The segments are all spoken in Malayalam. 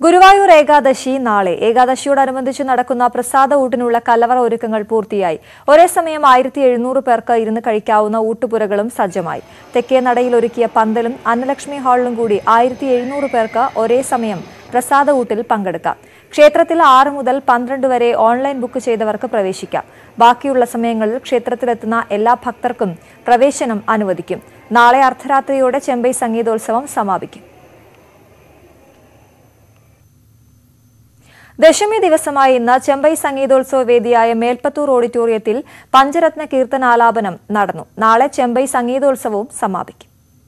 ഗുരുവായൂർ ഏകാദശി നാളെ ഏകാദശിയോടനുബന്ധിച്ച് നടക്കുന്ന പ്രസാദ ഊട്ടിനുള്ള കലവറ ഒരുക്കങ്ങൾ പൂർത്തിയായി ഒരേ സമയം ആയിരത്തി എഴുന്നൂറ് പേർക്ക് ഇരുന്ന് കഴിക്കാവുന്ന ഊട്ടുപുരകളും സജ്ജമായി തെക്കേ നടയിൽ ഒരുക്കിയ പന്തലും അന്നലക്ഷ്മി ഹാളിലും കൂടി ആയിരത്തി എഴുന്നൂറ് പേർക്ക് ഒരേ സമയം പ്രസാദ ഊട്ടിൽ പങ്കെടുക്കാം ക്ഷേത്രത്തിൽ ആറ് മുതൽ പന്ത്രണ്ട് വരെ ഓൺലൈൻ ബുക്ക് ചെയ്തവർക്ക് പ്രവേശിക്കാം ബാക്കിയുള്ള സമയങ്ങളിൽ ക്ഷേത്രത്തിലെത്തുന്ന എല്ലാ ഭക്തർക്കും പ്രവേശനം അനുവദിക്കും നാളെ അർദ്ധരാത്രിയോടെ ചെമ്പൈ സംഗീതോത്സവം സമാപിക്കും ദശമി ദിവസമായ ഇന്ന് ചെമ്പൈ സംഗീതോത്സവ വേദിയായ മേൽപ്പത്തൂർ ഓഡിറ്റോറിയത്തിൽ പഞ്ചരത്ന കീർത്തനാലാപനം നടന്നു നാളെ ചെമ്പൈ സംഗീതോത്സവവും സമാപിക്കും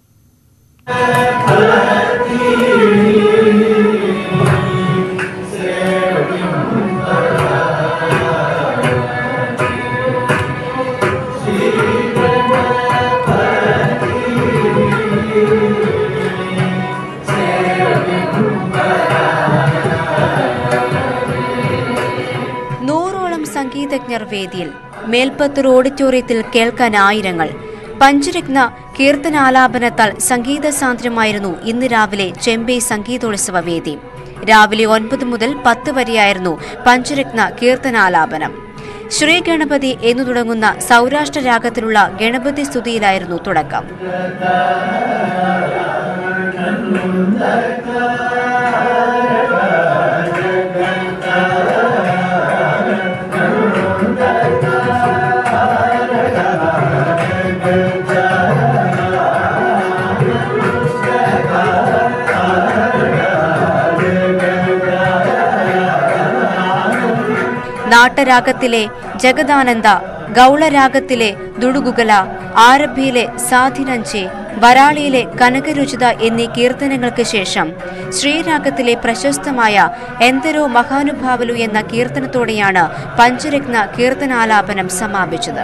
നൂറോളം സംഗീതജ്ഞർ വേദിയിൽ മേൽപ്പത്തൂർ ഓഡിറ്റോറിയത്തിൽ കേൾക്കാൻ ആയിരങ്ങൾ പഞ്ചരത്ന കീർത്തനാലാപനത്താൽ സംഗീത സാന്ദ്രമായിരുന്നു ഇന്ന് രാവിലെ ചെമ്പൈ സംഗീതോത്സവ വേദി രാവിലെ ഒൻപത് മുതൽ പത്ത് വരെയായിരുന്നു പഞ്ചരത്ന കീർത്തനാലാപനം ശ്രീ ഗണപതി എന്നു തുടങ്ങുന്ന സൗരാഷ്ട്ര രാഗത്തിലുള്ള ഗണപതി സ്തുതിയിലായിരുന്നു തുടക്കം നാട്ടരാഗത്തിലെ ജഗദാനന്ദ ഗൗളരാഗത്തിലെ ദുടുകുകല ആരഭിയിലെ സാധിനഞ്ചെ വരാളിയിലെ കനകരുചിത എന്നീ കീർത്തനങ്ങൾക്ക് ശേഷം ശ്രീരാഗത്തിലെ പ്രശസ്തമായ എന്തരോ മഹാനുഭാവലു എന്ന കീർത്തനത്തോടെയാണ് പഞ്ചരത്ന കീർത്തനാലാപനം സമാപിച്ചത്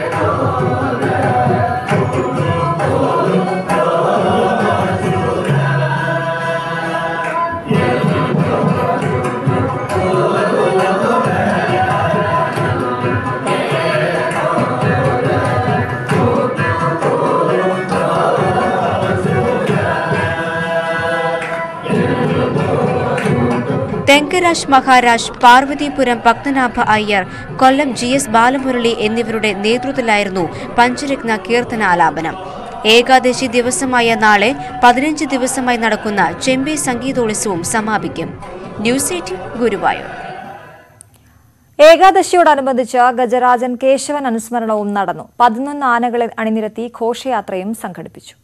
തെങ്കരാജ് മഹാരാജ് പാർവതിപുരം പത്മനാഭ അയ്യർ കൊല്ലം ജി എസ് ബാലമുരളി എന്നിവരുടെ നേതൃത്വത്തിലായിരുന്നു പഞ്ചരത്ന കീർത്തനാലാപനം ഏകാദശി ദിവസമായ നാളെ പതിനഞ്ച് ദിവസമായി നടക്കുന്ന ചെമ്പൈ സംഗീതോത്സവം സമാപിക്കും ന്യൂസ് എയ്റ്റീൻ ഗുരുവായൂർ ഏകാദശിയോടനുബന്ധിച്ച് ഗജരാജൻ കേശവൻ അനുസ്മരണവും നടന്നു പതിനൊന്ന് ആനകളെ അണിനിരത്തി ഘോഷയാത്രയും സംഘടിപ്പിച്ചു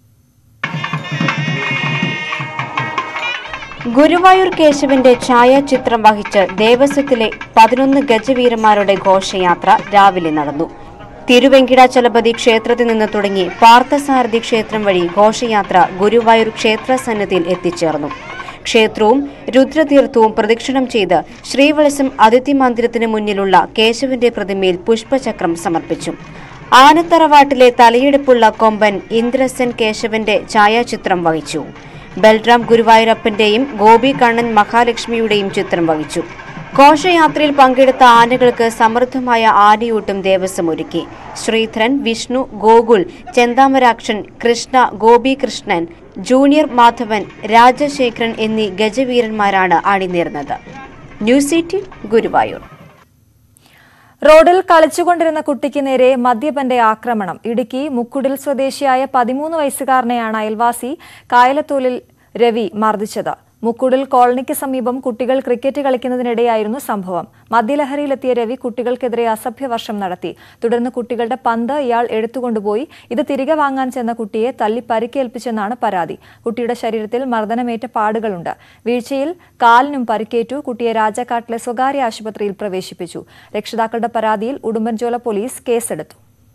ഗുരുവായൂർ കേശവന്റെ ഛായാചിത്രം വഹിച്ച് ദേവസ്വത്തിലെ പതിനൊന്ന് ഗജവീരന്മാരുടെ ഘോഷയാത്ര രാവിലെ നടന്നു തിരുവെങ്കിടാചലപതി ക്ഷേത്രത്തിൽ നിന്ന് തുടങ്ങി പാർത്ഥസാരഥി ക്ഷേത്രം വഴി ഘോഷയാത്ര ഗുരുവായൂർ ക്ഷേത്ര സന്നിധിയിൽ എത്തിച്ചേർന്നു ക്ഷേത്രവും രുദ്രതീർത്ഥവും പ്രദക്ഷിണം ചെയ്ത് ശ്രീവത്സം അതിഥി മന്ദിരത്തിന് മുന്നിലുള്ള കേശവന്റെ പ്രതിമയിൽ പുഷ്പചക്രം സമർപ്പിച്ചു ആനത്തറവാട്ടിലെ തലയെടുപ്പുള്ള കൊമ്പൻ ഇന്ദ്രസൻ കേശവന്റെ ഛായാചിത്രം വഹിച്ചു ബൽറാം ഗുരുവായൂരപ്പന്റെയും ഗോപി കണ്ണൻ മഹാലക്ഷ്മിയുടെയും ചിത്രം വഹിച്ചു ഘോഷയാത്രയിൽ പങ്കെടുത്ത ആനകൾക്ക് സമൃദ്ധമായ ആനയൂട്ടും ദേവസ്വം ഒരുക്കി ശ്രീധരൻ വിഷ്ണു ഗോകുൽ ചെന്താമരാക്ഷൻ കൃഷ്ണ ഗോപികൃഷ്ണൻ ജൂനിയർ മാധവൻ രാജശേഖരൻ എന്നീ ഗജവീരന്മാരാണ് അണിനിരുന്നത് ന്യൂസ് എയ്റ്റീൻ ഗുരുവായൂർ റോഡിൽ കളിച്ചുകൊണ്ടിരുന്ന കുട്ടിക്ക് നേരെ മദ്യപന്റെ ആക്രമണം ഇടുക്കി മുക്കുടിൽ സ്വദേശിയായ പതിമൂന്ന് വയസ്സുകാരനെയാണ് അയൽവാസി കായലത്തൂലിൽ രവി മർദ്ദിച്ചത് മുക്കുടിൽ കോളനിക്ക് സമീപം കുട്ടികൾ ക്രിക്കറ്റ് കളിക്കുന്നതിനിടെയായിരുന്നു സംഭവം മദ്യലഹരിയിലെത്തിയ രവി കുട്ടികൾക്കെതിരെ അസഭ്യവർഷം നടത്തി തുടർന്ന് കുട്ടികളുടെ പന്ത് ഇയാൾ എടുത്തുകൊണ്ടുപോയി ഇത് തിരികെ വാങ്ങാൻ ചെന്ന കുട്ടിയെ തല്ലി പരിക്കേൽപ്പിച്ചെന്നാണ് പരാതി കുട്ടിയുടെ ശരീരത്തിൽ മർദ്ദനമേറ്റ പാടുകളുണ്ട് വീഴ്ചയിൽ കാലിനും പരിക്കേറ്റു കുട്ടിയെ രാജാക്കാട്ടിലെ സ്വകാര്യ ആശുപത്രിയിൽ പ്രവേശിപ്പിച്ചു രക്ഷിതാക്കളുടെ പരാതിയിൽ ഉടുമ്പൻചോല പോലീസ് കേസെടുത്തു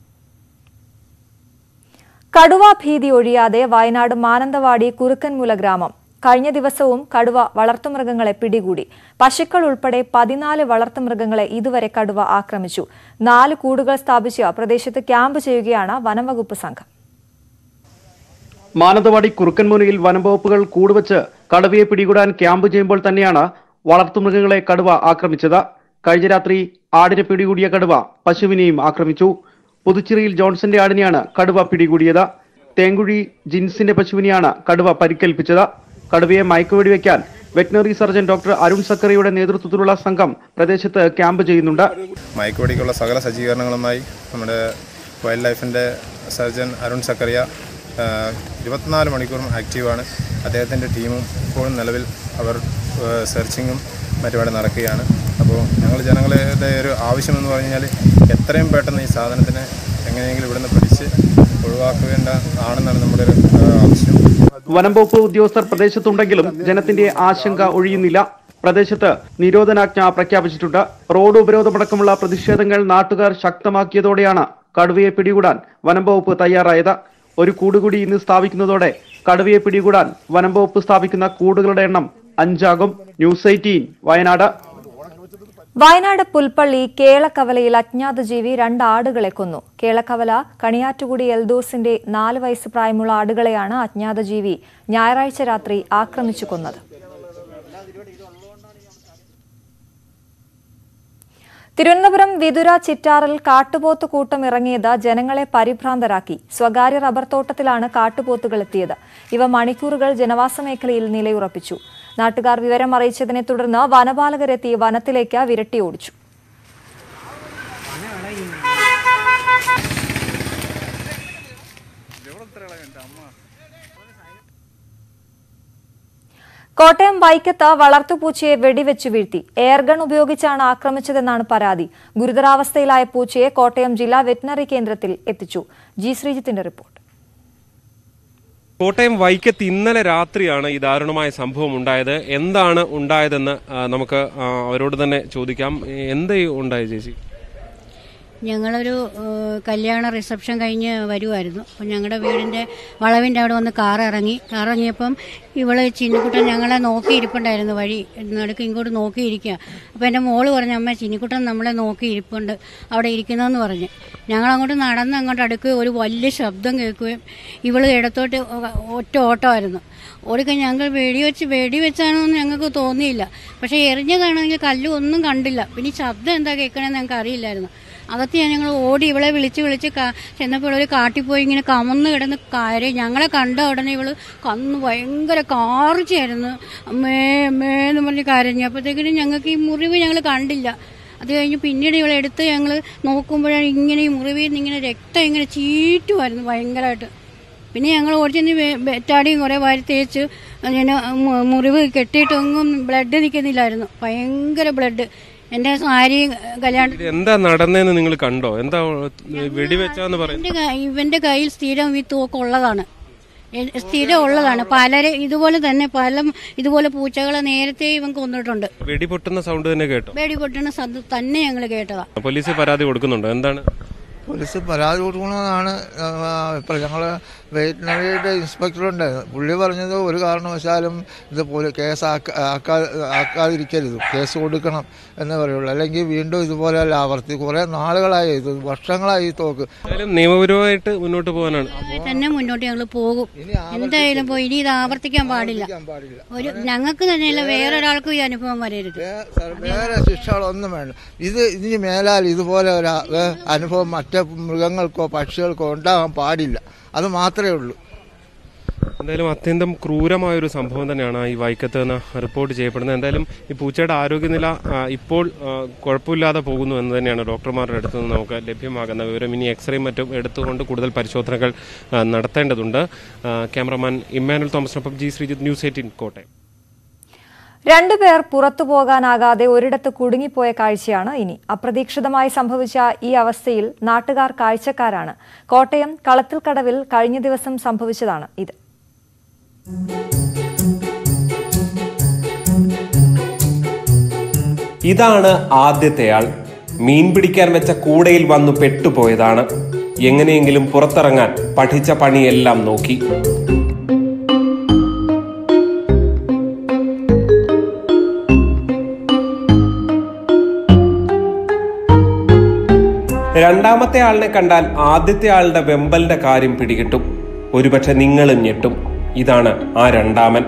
കടുവ ഭീതി ഒഴിയാതെ വയനാട് മാനന്തവാടി കുറുക്കൻമുല ഗ്രാമം കഴിഞ്ഞ ദിവസവും കടുവ വളർത്തുമൃഗങ്ങളെ പിടികൂടി പശുക്കൾ ഉൾപ്പെടെ പതിനാല് വളർത്തുമൃഗങ്ങളെ ഇതുവരെ കടുവ ആക്രമിച്ചു നാല് കൂടുകൾ സ്ഥാപിച്ച് പ്രദേശത്ത് ക്യാമ്പ് ചെയ്യുകയാണ് വനംവകുപ്പ് സംഘം മാനന്തവാടി കുറുക്കൻമുനയിൽ വനംവകുപ്പുകൾ കൂടുവച്ച് കടുവയെ പിടികൂടാൻ ക്യാമ്പ് ചെയ്യുമ്പോൾ തന്നെയാണ് വളർത്തുമൃഗങ്ങളെ കടുവ ആക്രമിച്ചത് കഴിഞ്ഞ രാത്രി ആടിനെ പിടികൂടിയ കടുവ പശുവിനെയും ആക്രമിച്ചു പുതുച്ചിറിയിൽ ജോൺസന്റെ ആടിനെയാണ് കടുവ പിടികൂടിയത് തേങ്കുഴി ജിൻസിന്റെ പശുവിനെയാണ് കടുവ പരിക്കേൽപ്പിച്ചത് കടുവയെ മയക്കുവെടി വയ്ക്കാൻ വെറ്റിനറി സർജൻ ഡോക്ടർ അരുൺ സക്കറിയുടെ നേതൃത്വത്തിലുള്ള സംഘം പ്രദേശത്ത് ക്യാമ്പ് ചെയ്യുന്നുണ്ട് മയക്കുവെടിക്കുള്ള സകല സജ്ജീകരണങ്ങളുമായി നമ്മുടെ വൈൽഡ് ലൈഫിൻ്റെ സർജൻ അരുൺ സക്കറിയ ആഹ്, ഇരുപത്തിനാല് മണിക്കൂറും ആക്റ്റീവാണ് അദ്ദേഹത്തിൻ്റെ ടീമും ഇപ്പോഴും നിലവിൽ അവർ ആഹ്, സെർച്ചിങ്ങും മറ്റുപാടെ നടക്കുകയാണ് അപ്പോൾ ഞങ്ങൾ ജനങ്ങളുടെ ഒരു ആവശ്യമെന്ന് പറഞ്ഞു കഴിഞ്ഞാൽ എത്രയും പെട്ടെന്ന് ഈ സാധനത്തിനെ എങ്ങനെയെങ്കിലും ഇവിടുന്ന് പിടിച്ച് ഒഴിവാക്കേണ്ട ആണെന്നാണ് നമ്മുടെ ഒരു ആഹ്, ആവശ്യം വനം വകുപ്പ് ഉദ്യോഗസ്ഥർ പ്രദേശത്തുണ്ടെങ്കിലും ജനത്തിന്റെ ആശങ്ക ഒഴിയുന്നില്ല പ്രദേശത്ത് നിരോധനാജ്ഞ പ്രഖ്യാപിച്ചിട്ടുണ്ട് റോഡ് ഉപരോധമടക്കമുള്ള പ്രതിഷേധങ്ങൾ നാട്ടുകാർ ശക്തമാക്കിയതോടെയാണ് കടുവയെ പിടികൂടാൻ വനം വകുപ്പ് തയ്യാറായത് ഒരു കൂടുകൂടി ഇന്ന് സ്ഥാപിക്കുന്നതോടെ കടുവയെ പിടികൂടാൻ വനം വകുപ്പ് സ്ഥാപിക്കുന്ന കൂടുകളുടെ എണ്ണം അഞ്ചാകും ന്യൂസ് എയ്റ്റീൻ വയനാട് വയനാട് പുൽപ്പള്ളി കേളക്കവലയിൽ അജ്ഞാത ജീവി രണ്ട് ആടുകളെ കൊന്നു കേളക്കവല കണിയാറ്റുകുടി എൽദോസിന്റെ നാല് വയസ്സ് പ്രായമുള്ള ആടുകളെയാണ് അജ്ഞാത ജീവി ഞായറാഴ്ച രാത്രി ആക്രമിച്ചു കൊന്നത് തിരുവനന്തപുരം വിതുര ചിറ്റാറിൽ കാട്ടുപോത്ത് കൂട്ടം ഇറങ്ങിയത് ജനങ്ങളെ പരിഭ്രാന്തരാക്കി സ്വകാര്യ റബ്ബർ തോട്ടത്തിലാണ് കാട്ടുപോത്തുകൾ എത്തിയത് ഇവ മണിക്കൂറുകൾ ജനവാസ മേഖലയിൽ നിലയുറപ്പിച്ചു നാട്ടുകാർ വിവരം അറിയിച്ചതിനെ തുടർന്ന് വനപാലകരെത്തി വനത്തിലേക്ക് വിരട്ടി ഓടിച്ചു കോട്ടയം വൈക്കത്ത് വളർത്തുപൂച്ചയെ വെടിവെച്ച് വീഴ്ത്തി എയർഗൺ ഉപയോഗിച്ചാണ് ആക്രമിച്ചതെന്നാണ് പരാതി ഗുരുതരാവസ്ഥയിലായ പൂച്ചയെ കോട്ടയം ജില്ലാ വെറ്റിനറി കേന്ദ്രത്തിൽ എത്തിച്ചു ജി ശ്രീജിത്തിന്റെ റിപ്പോർട്ട് കോട്ടയം വൈക്കത്ത് ഇന്നലെ രാത്രിയാണ് ഈ ദാരുണമായ സംഭവം ഉണ്ടായത് എന്താണ് ഉണ്ടായതെന്ന് ആ, നമുക്ക് ആ, അവരോട് തന്നെ ചോദിക്കാം എന്ത് ഉണ്ടായി ചേച്ചി ഞങ്ങളൊരു ഏഹ്, കല്യാണ റിസപ്ഷൻ കഴിഞ്ഞ് വരുമായിരുന്നു അപ്പം ഞങ്ങളുടെ വീടിൻ്റെ വളവിൻ്റെ അവിടെ വന്ന് കാർ ഇറങ്ങി കാർ ഇറങ്ങിയപ്പം ഇവള് ചിന്നിക്കുട്ടൻ ഞങ്ങളെ നോക്കിയിരിപ്പുണ്ടായിരുന്നു വഴി നടുക്ക് ഇങ്ങോട്ട് നോക്കിയിരിക്കുക അപ്പോൾ എൻ്റെ മോള് പറഞ്ഞു അമ്മ ചിന്നിക്കുട്ടൻ നമ്മളെ നോക്കിയിരിപ്പുണ്ട് അവിടെ ഇരിക്കുന്നതെന്ന് പറഞ്ഞ് ഞങ്ങളങ്ങോട്ട് നടന്ന് അങ്ങോട്ട് അടുക്ക് ഒരു വലിയ ശബ്ദം കേൾക്കുകയും ഇവള് ഇടത്തോട്ട് ഒ- ഒറ്റ ഓട്ടമായിരുന്നു ഓടിക്കഴിഞ്ഞ് ഞങ്ങൾ വെടി വെച്ച് വെടി വെച്ചാണോ എന്ന് ഞങ്ങൾക്ക് തോന്നിയില്ല പക്ഷേ എറിഞ്ഞതാണെങ്കിൽ കല്ല് ഒന്നും കണ്ടില്ല പിന്നെ ഈ ശബ്ദം എന്താ കേൾക്കണമെന്ന് ഞങ്ങൾക്ക് അറിയില്ലായിരുന്നു അകത്ത് ഞാൻ ഞങ്ങൾ ഓടി ഇവളെ വിളിച്ച് വിളിച്ച് ക- ചെന്നപ്പോൾ ഇവളൊരു കാട്ടിൽ പോയി ഇങ്ങനെ കമന്ന് കിടന്ന് കയറി ഞങ്ങളെ കണ്ട ഉടനെ ഇവള് കന്ന് ഭയങ്കര കാറിച്ചായിരുന്നു അമ്മേ അമ്മേ എന്ന് പറഞ്ഞ് കരഞ്ഞു അപ്പോഴത്തേക്കിനും ഞങ്ങൾക്ക് ഈ മുറിവ് ഞങ്ങൾ കണ്ടില്ല അത് കഴിഞ്ഞ് പിന്നീട് ഇവളെ എടുത്ത് ഞങ്ങൾ നോക്കുമ്പോഴാണ് ഇങ്ങനെ ഈ മുറിവിൽ നിന്ന് ഇങ്ങനെ രക്തം ഇങ്ങനെ ചീറ്റുമായിരുന്നു ഭയങ്കരമായിട്ട് പിന്നെ ഞങ്ങൾ ഓടിച്ചെന്ന് ബെറ്റാടിയും കുറേ വാരി തേച്ച് അങ്ങനെ മു- മുറിവ് കെട്ടിയിട്ടൊന്നും ബ്ലഡ് നിൽക്കുന്നില്ലായിരുന്നു ഭയങ്കര ബ്ലഡ് എൻ്റെ സാരി കല്യാണ ഇത് എന്താ നടന്നതെന്ന് നിങ്ങൾ കണ്ടോ എന്താ വെടിവെച്ചാന്ന് പറയുന്നത് ഇവന്റെ കൈ- ഇവന്റെ കയ്യിൽ സ്ഥിരം ഈ തൂക്കുള്ളതാണ് എ- സ്ഥിരം ഉള്ളതാണ് പലരെ ഇതുപോലെ തന്നെ പല ഇതുപോലെ പൂച്ചകളെ നേരത്തെ ഇവൻ കൊന്നിട്ടുണ്ട് വെടി പൊട്ടുന്ന സൗണ്ട് തന്നെ കേട്ടോ പേടി പൊട്ടുന്ന സദ് തന്നെ ഞങ്ങൾ കേട്ടതാ പോലീസ് പരാതി കൊടുക്കുന്നുണ്ടോ എന്താണ് പോലീസ് പരാതി കൊടുക്കണമെന്നാണ് ഇപ്പോൾ ഞങ്ങൾ വെറ്റിനറിയുടെ ഇൻസ്പെക്ടറുണ്ട് പുള്ളി പറഞ്ഞത് ഒരു കാരണവശാലും ഇത് പോലെ കേസ് ആക്ക- ആക്കാ ആക്കാതിരിക്കരുത് കേസ് കൊടുക്കണം എന്ന് പറയുള്ളൂ അല്ലെങ്കിൽ വീണ്ടും ഇതുപോലെ അല്ല ആവർത്തി കുറേ നാളുകളായി ഇത് വർഷങ്ങളായി ഈ തോക്ക് എന്തായാലും നിയമപരമായിട്ട് മുന്നോട്ട് പോകാനാണ് അങ്ങനെ തന്നെ മുന്നോട്ട് ഞങ്ങൾ പോകും എന്തായാലും പോയി ഇനി ഇത് ആവർത്തിക്കാൻ പാടില്ല പാടില്ല ഒരു ഞങ്ങൾക്ക് തന്നെയല്ല വേറൊരാൾക്കും ഈ അനുഭവം വരരുത് വേ- സർ, വേറെ ശിക്ഷകളൊന്നും വേണ്ട ഇത് ഇതിന് മേലാൽ ഇതുപോലെ ഒരു ആ- ഏ, അനുഭവം മറ്റ് മൃഗങ്ങൾക്കോ പക്ഷികൾക്കോ ഉണ്ടാകാൻ പാടില്ല അത് മാത്രമേ ഉള്ളൂ എന്തായാലും അത്യന്തം ക്രൂരമായ ഒരു സംഭവം തന്നെയാണ് ഈ വൈക്കത്ത് നിന്ന് റിപ്പോർട്ട് ചെയ്യപ്പെടുന്നത് എന്തായാലും ഈ പൂച്ചയുടെ ആരോഗ്യനില ആ, ഇപ്പോൾ ആ, കുഴപ്പമില്ലാതെ പോകുന്നു എന്ന് തന്നെയാണ് ഡോക്ടർമാരുടെ അടുത്ത് നിന്ന് നമുക്ക് ലഭ്യമാകുന്ന വിവരം ഇനി എക്സ്റേയും മറ്റും എടുത്തുകൊണ്ട് കൂടുതൽ പരിശോധനകൾ ആ, നടത്തേണ്ടതുണ്ട് ആ, ക്യാമറമാൻ ഇമ്മാനുൽ തോമസിനൊപ്പം G Sreejith News eighteen Kottayam രണ്ടുപേർ പുറത്തു പോകാനാകാതെ ഒരിടത്ത് കുടുങ്ങിപ്പോയ കാഴ്ചയാണ് ഇനി അപ്രതീക്ഷിതമായി സംഭവിച്ച ഈ അവസ്ഥയിൽ നാട്ടുകാർ കാഴ്ചക്കാരാണ് കോട്ടയം കളത്തിൽക്കടവിൽ കഴിഞ്ഞ ദിവസം സംഭവിച്ചതാണ് ഇത് ഇതാണ് ആദ്യത്തെയാൾ മീൻ പിടിക്കാൻ വെച്ച കൂടയിൽ വന്നു പെട്ടുപോയതാണ് എങ്ങനെയെങ്കിലും പുറത്തിറങ്ങാൻ പഠിച്ച പണിയെല്ലാം നോക്കി രണ്ടാമത്തെ ആളിനെ കണ്ടാൽ ആദ്യത്തെ ആളുടെ വെമ്പലിന്റെ കാര്യം പിടികിട്ടും ഒരുപക്ഷെ നിങ്ങളും ഞെട്ടും ഇതാണ് ആ രണ്ടാമൻ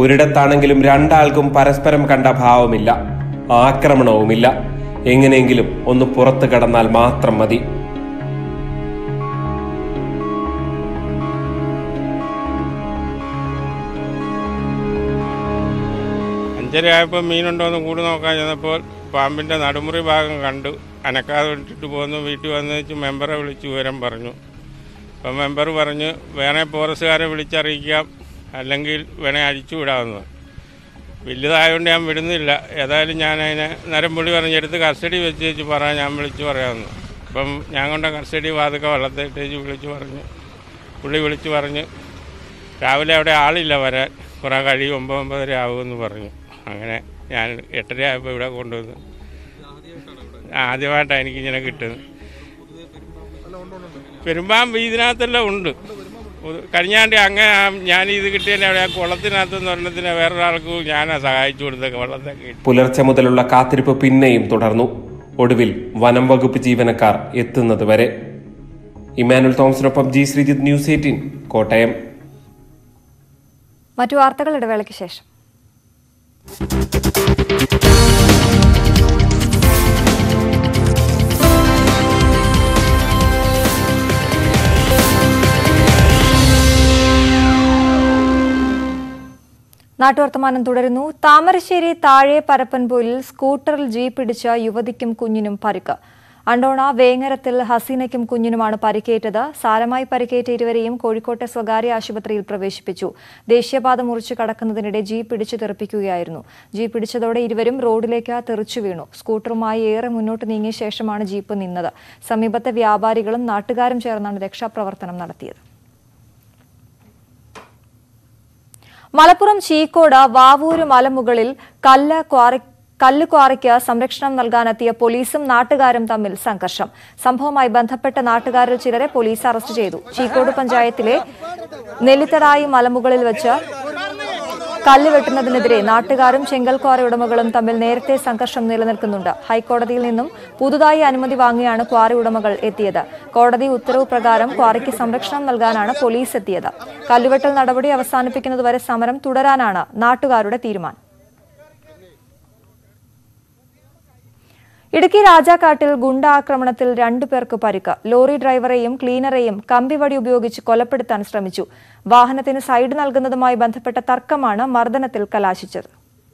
ഒരിടത്താണെങ്കിലും രണ്ടാൾക്കും പരസ്പരം കണ്ട ഭാവമില്ല ആക്രമണവുമില്ല എങ്ങനെയെങ്കിലും ഒന്ന് പുറത്തു കടന്നാൽ മാത്രം മതി അഞ്ചര ആയപ്പോൾ മീനുണ്ടോയെന്ന് കൂടി നോക്കാൻ ചെന്നപ്പോൾ പാമ്പിൻ്റെ നടുമുറി ഭാഗം കണ്ടു അനക്കാതെ വിട്ടിട്ട് പോന്നു വീട്ടിൽ വന്ന് വെച്ച് മെമ്പറെ വിളിച്ച് വിവരം പറഞ്ഞു അപ്പം മെമ്പർ പറഞ്ഞ് വേണേ ഫോറസ്റ്റുകാരെ വിളിച്ചറിയിക്കാം അല്ലെങ്കിൽ വേണേ അഴിച്ചു വിടാമെന്ന് വലുതായതുകൊണ്ട് ഞാൻ വിടുന്നില്ല ഏതായാലും ഞാൻ അതിനെ നരമ്പുള്ളി പറഞ്ഞെടുത്ത് കസ്റ്റഡി വെച്ച് വെച്ച് പറയാൻ ഞാൻ വിളിച്ച് പറയാമെന്ന് അപ്പം ഞാൻ കൊണ്ട കസ്റ്റഡി വാതൊക്കെ വെള്ളത്തിട്ടേച്ച് വിളിച്ച് പറഞ്ഞു പുള്ളി വിളിച്ച് പറഞ്ഞ് രാവിലെ അവിടെ ആളില്ല വരാൻ കുറേ കഴിയും ഒമ്പത് ഒമ്പതര ആകുമെന്ന് പറഞ്ഞു അങ്ങനെ ഞാൻ എട്ടര ആയപ്പോൾ ഇവിടെ കൊണ്ടുവന്നു ആദ്യമായിട്ടാണ് എനിക്കിങ്ങനെ കിട്ടുന്നത് പെരുമ്പാമ്പ് ഇതിനകത്തെല്ലാം ഉണ്ട് ഒരു- കഴിഞ്ഞാണ്ട് അങ്ങനെ ഞാൻ ഇത് കിട്ടിയതിൻ്റെ അവിടെ ആ കുളത്തിനകത്ത് ഒരെണ്ണത്തിന് വേറൊരാൾക്ക് ഞാനാണ് സഹായിച്ചു കൊടുത്തൊക്കെ വെള്ളത്തൊക്കെ ഇട്ട് പുലർച്ചെ മുതലുള്ള കാത്തിരിപ്പ് പിന്നെയും തുടർന്നു ഒടുവിൽ വനം വകുപ്പ് ജീവനക്കാർ എത്തുന്നത് വരെ ഇമാനുൽ തോമസിനൊപ്പം G Sreejith News eighteen Kottayam മറ്റു വാർത്തകൾ ഇടവേളയ്ക്ക് ശേഷം നാട്ടുവർത്തമാനം തുടരുന്നു താമരശ്ശേരി താഴെ പരപ്പൻപോയിൽ സ്കൂട്ടറിൽ ജീപ്പ് ഇടിച്ച യുവതിക്കും കുഞ്ഞിനും പരിക്ക് അണ്ടോണ വേങ്ങരത്തിൽ ഹസീനയ്ക്കും കുഞ്ഞിനുമാണ് പരിക്കേറ്റത് സാരമായി പരിക്കേറ്റ ഇരുവരെയും കോഴിക്കോട്ടെ സ്വകാര്യ ആശുപത്രിയിൽ പ്രവേശിപ്പിച്ചു ദേശീയപാത മുറിച്ചു കടക്കുന്നതിനിടെ ജീപ്പ് ഇടിച്ചു തെറിപ്പിക്കുകയായിരുന്നു ജീപ്പ് ഇടിച്ചതോടെ ഇരുവരും റോഡിലേക്ക് തെറിച്ചു വീണു സ്കൂട്ടറുമായി ഏറെ മുന്നോട്ട് നീങ്ങിയ ശേഷമാണ് ജീപ്പ് നിന്നത് സമീപത്തെ വ്യാപാരികളും നാട്ടുകാരും ചേർന്നാണ് രക്ഷാപ്രവർത്തനം നടത്തിയത് മലപ്പുറം ചീക്കോട് വാവൂര് മലമുകളിൽ കല്ല് ക്വാറി കല്ല് ക്വാറിക്ക് സംരക്ഷണം നൽകാനെത്തിയ പോലീസും നാട്ടുകാരും തമ്മിൽ സംഘർഷം സംഭവവുമായി ബന്ധപ്പെട്ട നാട്ടുകാരിൽ ചിലരെ പോലീസ് അറസ്റ്റ് ചെയ്തു ചീക്കോട് പഞ്ചായത്തിലെ നെല്ലിത്തടായി മലമുകളിൽ വെച്ച് കല്ല് വെട്ടുന്നതിനെതിരെ നാട്ടുകാരും ചെങ്കൽ ക്വാറി ഉടമകളും തമ്മിൽ നേരത്തെ സംഘർഷം നിലനിൽക്കുന്നുണ്ട് ഹൈക്കോടതിയിൽ നിന്നും പുതുതായി അനുമതി വാങ്ങിയാണ് ക്വാറി ഉടമകൾ എത്തിയത് കോടതി ഉത്തരവ് പ്രകാരം ക്വാറിക്ക് സംരക്ഷണം നൽകാനാണ് പോലീസ് എത്തിയത് കല്ലുവെട്ടൽ നടപടി അവസാനിപ്പിക്കുന്നതുവരെ സമരം തുടരാനാണ് നാട്ടുകാരുടെ തീരുമാനം ഇടുക്കി രാജാക്കാട്ടിൽ ഗുണ്ടാക്രമണത്തിൽ രണ്ടു പേർക്ക് പരിക്ക് ലോറി ഡ്രൈവറെയും ക്ലീനറെയും കമ്പിവടി ഉപയോഗിച്ച് കൊലപ്പെടുത്താൻ ശ്രമിച്ചു വാഹനത്തിന് സൈഡ് നൽകുന്നതുമായി ബന്ധപ്പെട്ട തർക്കമാണ് മർദ്ദനത്തിൽ കലാശിച്ചത്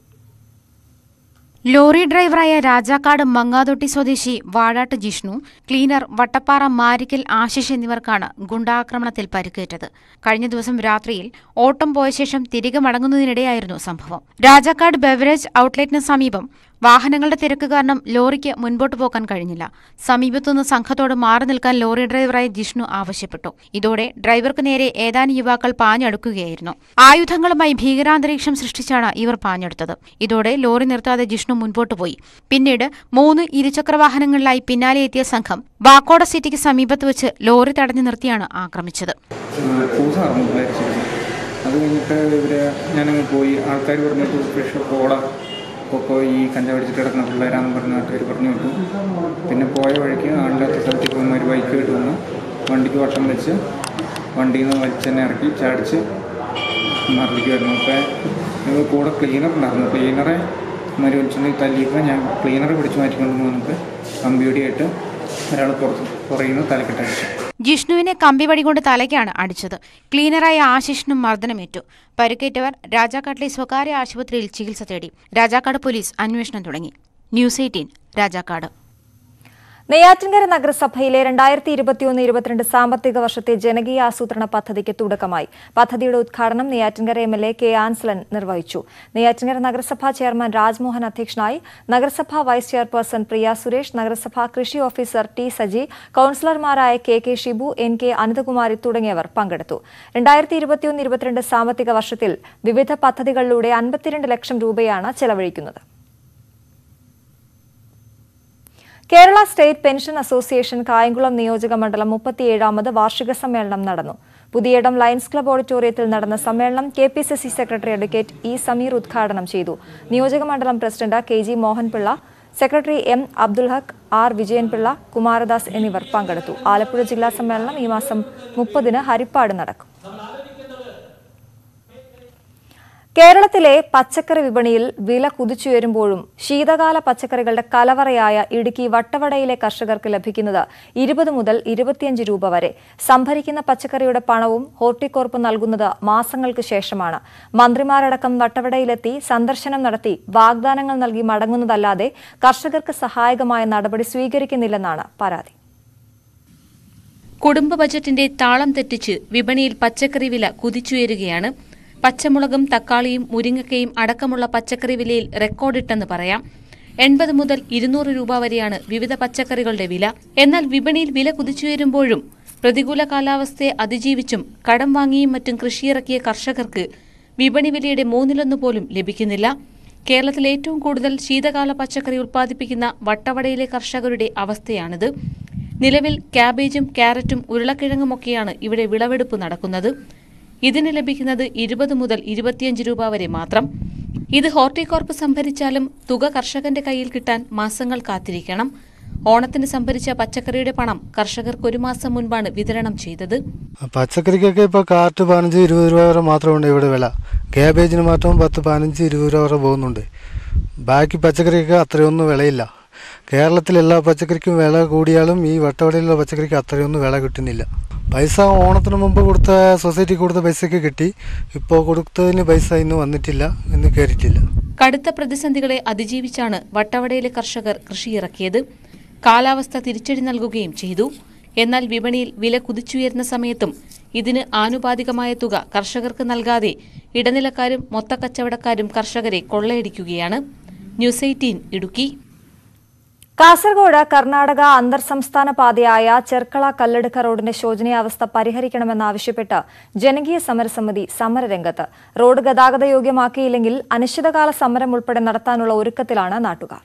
ലോറി ഡ്രൈവറായ രാജാക്കാട് മങ്ങാതൊട്ടി സ്വദേശി വാഴാട്ട് ജിഷ്ണു ക്ലീനർ വട്ടപ്പാറ മാരിക്കൽ ആശിഷ് എന്നിവർക്കാണ് ഗുണ്ടാക്രമണത്തിൽ പരിക്കേറ്റത് കഴിഞ്ഞ ദിവസം രാത്രിയിൽ ഓട്ടം പോയ ശേഷം തിരികെ മടങ്ങുന്നതിനിടെയായിരുന്നു സംഭവം രാജാക്കാട് ബെവറേജ് ഔട്ട്ലെറ്റിന് സമീപം വാഹനങ്ങളുടെ തിരക്ക് കാരണം ലോറിക്ക് മുൻപോട്ട് പോകാൻ കഴിഞ്ഞില്ല സമീപത്തുനിന്ന് സംഘത്തോട് മാറി നിൽക്കാൻ ലോറി ഡ്രൈവറായ ജിഷ്ണു ആവശ്യപ്പെട്ടു ഇതോടെ ഡ്രൈവർക്ക് നേരെ ഏതാനും യുവാക്കൾ പാഞ്ഞടുക്കുകയായിരുന്നു ആയുധങ്ങളുമായി ഭീകരാന്തരീക്ഷം സൃഷ്ടിച്ചാണ് ഇവർ പാഞ്ഞെടുത്തത് ഇതോടെ ലോറി നിർത്താതെ ജിഷ്ണു മുൻപോട്ട് പോയി പിന്നീട് മൂന്ന് ഇരുചക്രവാഹനങ്ങളിലായി പിന്നാലെ എത്തിയ സംഘം വാക്കോട സിറ്റിക്ക് സമീപത്ത് വെച്ച് ലോറി തടഞ്ഞു നിർത്തിയാണ് ആക്രമിച്ചത് പൂസാറും മരിച്ചിരുന്നു അത് കഴിഞ്ഞിട്ട് ഇവർ ഞാനങ്ങ് പോയി ആൾക്കാർ പറഞ്ഞിട്ട് ഫ്രഷ് പോട കൊക്കോ ഈ കഞ്ചാവ് അടിച്ചിട്ട് കിടക്കുന്ന പിള്ളേരാന്ന് പറഞ്ഞ നാട്ടുകാർ പറഞ്ഞു വിട്ടു പിന്നെ പോയ വഴിക്ക് ആളില്ലാത്ത സ്ഥലത്തേക്ക് വന്ന ഒരു ബൈക്ക് ആയിട്ട് വന്ന് വണ്ടിക്ക് വട്ടം വെച്ച് വണ്ടിയിൽ നിന്ന് വലിച്ചെന്നെ ഇറക്കി ചാടിച്ച് മറിയിക്കുമായിരുന്നു അപ്പോൾ കൂടെ ക്ലീനർ ഉണ്ടായിരുന്നു ക്ലീനറെ മരി വലിച്ചുകൊണ്ട് തല്ലിയപ്പോൾ ഞാൻ ക്ലീനറെ പിടിച്ച് മാറ്റിക്കൊണ്ട് വന്നിട്ട് കമ്പിയോടിയായിട്ട് ഒരാൾ പുറത്ത് പുറയിൽ നിന്ന് തലക്കെട്ടടിച്ചു ജിഷ്ണുവിനെ കമ്പിവടി കൊണ്ട് തലയ്ക്കാണ് അടിച്ചത് ക്ലീനറായ ആശിഷിനും മർദ്ദനമേറ്റു പരിക്കേറ്റവർ രാജാക്കാട്ടിലെ സ്വകാര്യ ആശുപത്രിയിൽ ചികിത്സ തേടി രാജാക്കാട് പോലീസ് അന്വേഷണം തുടങ്ങി ന്യൂസ് എയ്റ്റീൻ രാജാക്കാട് നെയ്യാറ്റിൻകര നഗരസഭയിലെ രണ്ടായിരത്തി ഇരുപത്തിയൊന്ന് ഇരുപത്തിരണ്ട് സാമ്പത്തിക വർഷത്തെ ജനകീയ ആസൂത്രണ പദ്ധതിക്ക് തുടക്കമായി പദ്ധതിയുടെ ഉദ്ഘാടനം Neyyattinkara M L A K Ansalan നിർവഹിച്ചു നെയ്യാറ്റിൻകര നഗരസഭാ ചെയർമാൻ രാജ്മോഹൻ അധ്യക്ഷനായി നഗരസഭാ വൈസ് ചെയർപേഴ്സൺ പ്രിയ സുരേഷ് നഗരസഭാ കൃഷി ഓഫീസർ ടി സജി കൌൺസിലർമാരായ K K Shibu N K Anithakumari തുടങ്ങിയവർ പങ്കെടുത്തു രണ്ടായിരത്തി ഇരുപത്തിയൊന്ന് ഇരുപത്തിരണ്ട് സാമ്പത്തിക വർഷത്തിൽ വിവിധ പദ്ധതികളിലൂടെ അൻപത്തിരണ്ട് ലക്ഷം രൂപയാണ് ചെലവഴിക്കുന്നത് Kerala state pension association Kayamkulam നിയോജക മണ്ഡലം മുപ്പത്തിയേഴാമത് വാർഷിക സമ്മേളനം നടന്നു പുതിയടം ലയൺസ് ക്ലബ് ഓഡിറ്റോറിയത്തിൽ നടന്ന സമ്മേളനം K P C C secretary advocate E Sameer ഉദ്ഘാടനം ചെയ്തു നിയോജക മണ്ഡലം president K G Mohanpillai secretary M Abdul Haq R Vijayanpillai Kumaradas എന്നിവർ പങ്കെടുത്തു ആലപ്പുഴ ജില്ലാ സമ്മേളനം ഈ മാസം മുപ്പതിന് ഹരിപ്പാട് നടക്കും കേരളത്തിലെ പച്ചക്കറി വിപണിയിൽ വില കുതിച്ചുയരുമ്പോഴും ശീതകാല പച്ചക്കറികളുടെ കലവറയായ ഇടുക്കി വട്ടവടയിലെ കർഷകർക്ക് ലഭിക്കുന്നത് ഇരുപത് മുതൽ ഇരുപത്തിയഞ്ച് രൂപ വരെ സംഭരിക്കുന്ന പച്ചക്കറിയുടെ പണവും ഹോർട്ടികോർപ്പ് നൽകുന്നത് മാസങ്ങൾക്ക് ശേഷമാണ് മന്ത്രിമാരടക്കം വട്ടവടയിലെത്തി സന്ദർശനം നടത്തി വാഗ്ദാനങ്ങൾ നൽകി മടങ്ങുന്നതല്ലാതെ കർഷകർക്ക് സഹായകമായ നടപടി സ്വീകരിക്കുന്നില്ലെന്നാണ് പരാതി കുടുംബ ബജറ്റിന്റെ താളം തെറ്റിച്ച് വിപണിയിൽ പച്ചക്കറി വില കുതിച്ചുയരുകയാണ് പച്ചമുളകും തക്കാളിയും മുരിങ്ങക്കയും അടക്കമുള്ള പച്ചക്കറി വിലയിൽ റെക്കോർഡിട്ടെന്ന് പറയാം എൺപത് മുതൽ ഇരുന്നൂറ് രൂപ വരെയാണ് വിവിധ പച്ചക്കറികളുടെ വില എന്നാൽ വിപണിയിൽ വില കുതിച്ചുയരുമ്പോഴും പ്രതികൂല കാലാവസ്ഥയെ അതിജീവിച്ചും കടം വാങ്ങിയും മറ്റും കൃഷിയിറക്കിയ കർഷകർക്ക് വിപണി വിലയുടെ മൂന്നിലൊന്നു പോലും ലഭിക്കുന്നില്ല കേരളത്തിൽ ഏറ്റവും കൂടുതൽ ശീതകാല പച്ചക്കറി ഉൽപ്പാദിപ്പിക്കുന്ന വട്ടവടയിലെ കർഷകരുടെ അവസ്ഥയാണിത് നിലവിൽ ക്യാബേജും ക്യാരറ്റും ഉരുളക്കിഴങ്ങുമൊക്കെയാണ് ഇവിടെ വിളവെടുപ്പ് നടക്കുന്നത് ഇതിന് ലഭിക്കുന്നത് ഇരുപത് മുതൽ ഇരുപത്തിയഞ്ച് രൂപ വരെ മാത്രം ഇത് ഹോർട്ടികോർപ്പ് സംഭരിച്ചാലും തുക കർഷകന്റെ കയ്യിൽ കിട്ടാൻ മാസങ്ങൾ കാത്തിരിക്കണം ഓണത്തിന് സംഭരിച്ച പച്ചക്കറിയുടെ പണം കർഷകർക്ക് ഒരു മാസം മുൻപാണ് വിതരണം ചെയ്തത് പച്ചക്കറിക്കൊക്കെ ഇപ്പോൾ കാർട്ട് പതിനഞ്ച് ഇരുപത് രൂപ വരെ മാത്രമുണ്ട് ഇവിടെ വില ക്യാബേജിന് മാത്രം പത്ത് പതിനഞ്ച് ഇരുപത് രൂപ വരെ പോകുന്നുണ്ട് ബാക്കി പച്ചക്കറിക്കൊക്കെ അത്രയൊന്നും വിലയില്ല കേരളത്തിൽ എല്ലാ പച്ചക്കറിക്കും വില കൂടിയാലും ഈ വട്ടവടയിലുള്ള പച്ചക്കറിക്ക് അത്രയൊന്നും വില കിട്ടുന്നില്ല പൈസ ഓണത്തിന് മുമ്പ് കൊടുത്ത സൊസൈറ്റി കൊടുത്ത പൈസയ്ക്ക് കിട്ടി ഇപ്പോൾ കൊടുത്തതിന് പൈസ ഇന്ന് വന്നിട്ടില്ല ഇന്ന് കയറിയിട്ടില്ല കടുത്ത പ്രതിസന്ധികളെ അതിജീവിച്ചാണ് വട്ടവടയിലെ കർഷകർ കൃഷിയിറക്കിയത് കാലാവസ്ഥ തിരിച്ചടി നൽകുകയും ചെയ്തു എന്നാൽ വിപണിയിൽ വില കുതിച്ചുയരുന്ന സമയത്തും ഇതിന് ആനുപാതികമായ തുക കർഷകർക്ക് നൽകാതെ ഇടനിലക്കാരും മൊത്തക്കച്ചവടക്കാരും കർഷകരെ കൊള്ളയടിക്കുകയാണ് ന്യൂസ് എയ്റ്റീൻ ഇടുക്കി കാസർഗോഡ് കർണാടക അന്തർ സംസ്ഥാന പാതയായ ചെർക്കള കല്ലെടുക്ക റോഡിന്റെ ശോചനീയാവസ്ഥ പരിഹരിക്കണമെന്നാവശ്യപ്പെട്ട് ജനകീയ സമരസമിതി സമരരംഗത്ത് റോഡ് ഗതാഗത യോഗ്യമാക്കിയില്ലെങ്കിൽ അനിശ്ചിതകാല സമരം ഉൾപ്പെടെ നടത്താനുള്ള ഒരുക്കത്തിലാണ് നാട്ടുകാർ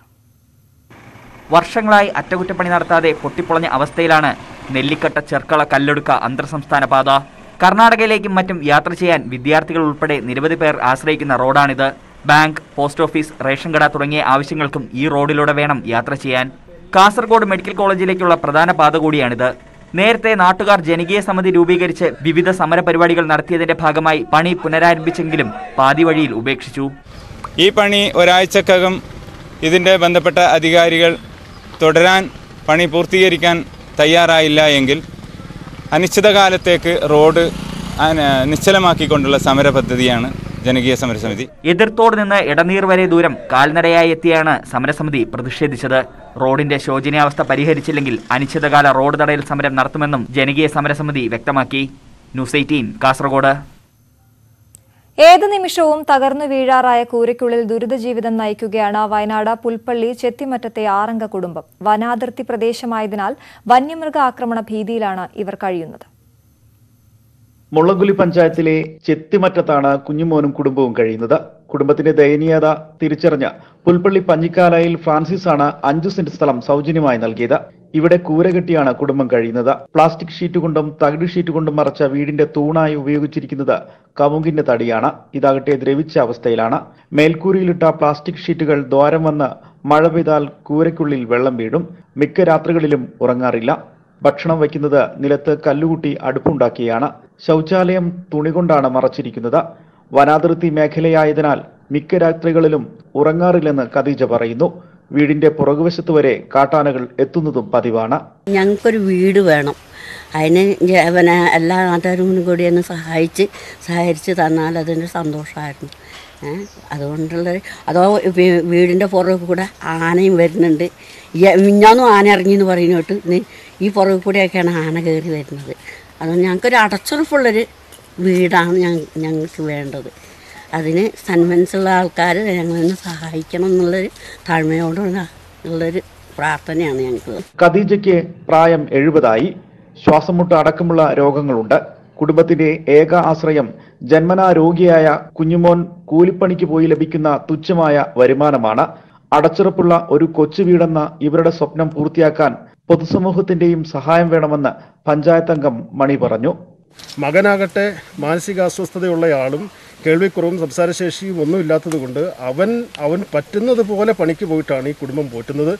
വർഷങ്ങളായി അറ്റകുറ്റപ്പണി നടത്താതെ പൊട്ടിപ്പൊളഞ്ഞ അവസ്ഥയിലാണ് നെല്ലിക്കട്ട ചെർക്കള കല്ലെടുക്ക അന്തർ സംസ്ഥാന പാത കർണാടകയിലേക്കും മറ്റും യാത്ര ചെയ്യാൻ വിദ്യാർത്ഥികൾ ഉൾപ്പെടെ നിരവധി പേർ ആശ്രയിക്കുന്ന റോഡാണിത് ബാങ്ക് പോസ്റ്റ് ഓഫീസ് റേഷൻ കട തുടങ്ങിയ ആവശ്യങ്ങൾക്കും ഈ റോഡിലൂടെ വേണം യാത്ര ചെയ്യാൻ കാസർഗോഡ് മെഡിക്കൽ കോളേജിലേക്കുള്ള പ്രധാന പാത കൂടിയാണിത് നേരത്തെ നാട്ടുകാർ ജനകീയ സമിതി രൂപീകരിച്ച് വിവിധ സമരപരിപാടികൾ നടത്തിയതിന്റെ ഭാഗമായി പണി പുനരാരംഭിച്ചെങ്കിലും പാതി വഴിയിൽ ഉപേക്ഷിച്ചു ഈ പണി ഒരാഴ്ചക്കകം ഇതിൻ്റെ ബന്ധപ്പെട്ട അധികാരികൾ തുടരാൻ പണി പൂർത്തീകരിക്കാൻ തയ്യാറായില്ല എങ്കിൽ അനിശ്ചിതകാലത്തേക്ക് റോഡ് അന- നിശ്ചലമാക്കിക്കൊണ്ടുള്ള സമര പദ്ധതിയാണ് ജനകീയ സമരസമിതി എതിർത്തോട് നിന്ന് ഇടനീർ വരെ ദൂരം കാൽനടയായി എത്തിയാണ് സമരസമിതി പ്രതിഷേധിച്ചത് റോഡിന്റെ ശോചനീയാവസ്ഥ പരിഹരിച്ചില്ലെങ്കിൽ അനിശ്ചിതകാല റോഡ് തടയൽ സമരം നടത്തുമെന്നും ജനകീയ സമരസമിതി വ്യക്തമാക്കി ന്യൂസ് എയ്റ്റീൻ കാസർഗോഡ് ഏത് നിമിഷവും തകർന്നു വീഴാറായ കൂരയ്ക്കുള്ളിൽ ദുരിതജീവിതം നയിക്കുകയാണ് വയനാട് പുൽപ്പള്ളി ചെത്തിമറ്റത്തെ ആറംഗ കുടുംബം വനാതിർത്തി പ്രദേശമായതിനാൽ വന്യമൃഗ ആക്രമണ ഭീതിയിലാണ് ഇവർ കഴിയുന്നത് മുള്ളംകുലി പഞ്ചായത്തിലെ ചെത്തിമറ്റത്താണ് കുഞ്ഞുമോനും കുടുംബവും കഴിയുന്നത് കുടുംബത്തിന്റെ ദയനീയത തിരിച്ചറിഞ്ഞ് പുൽപ്പള്ളി പഞ്ഞിക്കാലയിൽ ഫ്രാൻസിസ് ആണ് അഞ്ചു സെന്റ് സ്ഥലം സൗജന്യമായി നൽകിയത് ഇവിടെ കൂര കെട്ടിയാണ് കുടുംബം കഴിയുന്നത് പ്ലാസ്റ്റിക് ഷീറ്റ് കൊണ്ടും തകിട് ഷീറ്റ് കൊണ്ടും മറച്ച വീടിന്റെ തൂണായി ഉപയോഗിച്ചിരിക്കുന്നത് കമുകിന്റെ തടിയാണ് ഇതാകട്ടെ ദ്രവിച്ച അവസ്ഥയിലാണ് മേൽക്കൂരയിലിട്ട പ്ലാസ്റ്റിക് ഷീറ്റുകൾ ദ്വാരം വന്ന് മഴ പെയ്താൽ കൂരയ്ക്കുള്ളിൽ വെള്ളം വീഴും മിക്ക രാത്രികളിലും ഉറങ്ങാറില്ല ഭക്ഷണം വയ്ക്കുന്നത് നിലത്ത് കല്ലുകൂട്ടി അടുപ്പുണ്ടാക്കിയാണ് ശൗചാലയം തുണി കൊണ്ടാണ് മറച്ചിരിക്കുന്നത് വനാതിർത്തി മേഖലയായതിനാൽ മിക്ക രാത്രികളിലും ഉറങ്ങാറില്ലെന്ന് ഖദീജ പറയുന്നു വീടിന്റെ പുറകുവശത്ത് വരെ കാട്ടാനകൾ എത്തുന്നതും പതിവാണ് ഞങ്ങൾക്കൊരു വീട് വേണം അതിന് ജ- പിന്നെ എല്ലാ നാട്ടുകാരും കൂടി ഒന്ന് സഹായിച്ച് സഹകരിച്ച് തന്നാൽ അതിൻ്റെ സന്തോഷമായിരുന്നു ഏ അതുകൊണ്ടുള്ള അതോ വി- വീടിൻ്റെ പുറകെ കൂടെ ആനയും വരുന്നുണ്ട് ഈ- മിഞ്ഞാന്നും ആന ഇറങ്ങി എന്ന് പറയുന്നോട്ട് ഇന്ന് ഈ പുറകെ കൂടെയൊക്കെയാണ് ആന കയറി വരുന്നത് അതുകൊണ്ട് ഞങ്ങൾക്കൊരു അടച്ചുറപ്പുള്ളൊരു വീടാണ് ഞങ്ങ- ഞങ്ങൾക്ക് വേണ്ടത് അതിന് സന്മനസ്സുള്ള ആൾക്കാർ ഞങ്ങളെ സഹായിക്കണം എന്നുള്ളൊരു താഴ്മയോടുള്ള ഉള്ളൊരു പ്രാർത്ഥനയാണ് ഞങ്ങൾക്ക് ഖദീജയ്ക്ക് പ്രായം എഴുപതായി ശ്വാസമുട്ട് അടക്കമുള്ള രോഗങ്ങളുണ്ട് കുടുംബത്തിന്റെ ഏക ആശ്രയം ജന്മനാ രോഗിയായ കുഞ്ഞുമോൻ കൂലിപ്പണിക്ക് പോയി ലഭിക്കുന്ന തുച്ഛമായ വരുമാനമാണ് അടച്ചുറപ്പുള്ള ഒരു കൊച്ചു വീടെന്ന ഇവരുടെ സ്വപ്നം പൂർത്തിയാക്കാൻ പൊതുസമൂഹത്തിന്റെയും സഹായം വേണമെന്ന് പഞ്ചായത്ത് അംഗം മണി പറഞ്ഞു മകനാകട്ടെ മാനസികാസ്വസ്ഥതയുള്ളയാളും കേൾവിക്കുറവും സംസാരശേഷിയും ഒന്നും ഇല്ലാത്തത് കൊണ്ട് അവൻ അവൻ പറ്റുന്നത് പോലെ പണിക്ക് പോയിട്ടാണ് ഈ കുടുംബം പോറ്റുന്നത്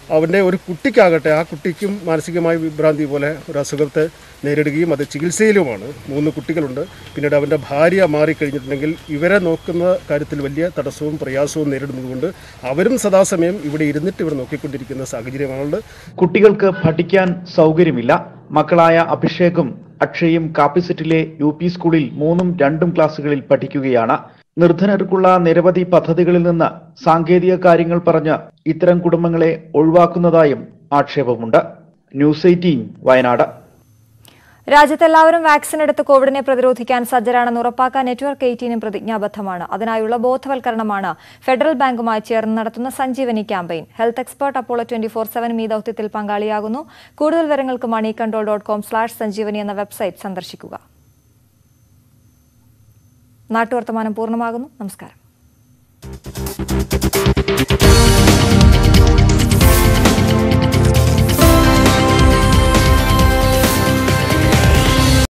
അവൻ്റെ ഒരു കുട്ടിക്കാകട്ടെ ആ കുട്ടിക്കും മാനസികമായ വിഭ്രാന്തി പോലെ ഒരു അസുഖത്തെ നേരിടുകയും അത് ചികിത്സയിലുമാണ് മൂന്ന് കുട്ടികളുണ്ട് പിന്നീട് അവൻ്റെ ഭാര്യ മാറിക്കഴിഞ്ഞിട്ടുണ്ടെങ്കിൽ ഇവരെ നോക്കുന്ന കാര്യത്തിൽ വലിയ തടസ്സവും പ്രയാസവും നേരിടുന്നതുകൊണ്ട് അവരും സദാസമയം ഇവിടെ ഇരുന്നിട്ട് ഇവർ നോക്കിക്കൊണ്ടിരിക്കുന്ന സാഹചര്യമാണുള്ളത് കുട്ടികൾക്ക് പഠിക്കാൻ സൗകര്യമില്ല മക്കളായ അഭിഷേകും അക്ഷയും കാപ്പിസെറ്റിലെ യു പി സ്കൂളിൽ മൂന്നും രണ്ടും ക്ലാസ്സുകളിൽ പഠിക്കുകയാണ് നിർധനർക്കുള്ള നിരവധി പദ്ധതികളിൽ നിന്ന് സാങ്കേതിക കാര്യങ്ങൾ പറഞ്ഞ് ഇത്തരം കുടുംബങ്ങളെ ഒഴിവാക്കുന്നതായും ആക്ഷേപമുണ്ട് ന്യൂസ് എയ്റ്റീൻ വയനാട് രാജ്യത്തെല്ലാവരും വാക്സിൻ എടുത്ത് കോവിഡിനെ പ്രതിരോധിക്കാൻ സജ്ജരാണെന്ന് ഉറപ്പാക്കാൻ നെറ്റ്വർക്ക് എയ്റ്റീനും പ്രതിജ്ഞാബദ്ധമാണ് അതിനായുള്ള ബോധവൽക്കരണമാണ് ഫെഡറൽ ബാങ്കുമായി ചേർന്ന് നടത്തുന്ന Sanjeevani campaign health expert Apollo twenty four seven ഈ ദൌത്യത്തിൽ പങ്കാളിയാകുന്നു കൂടുതൽ വിവരങ്ങൾക്ക് money control dot com slash Sanjeevani എന്ന വെബ്സൈറ്റ് സന്ദർശിക്കുക നാട്ടുവർത്തമാനം പൂർണ്ണമാകുന്നു നമസ്കാരം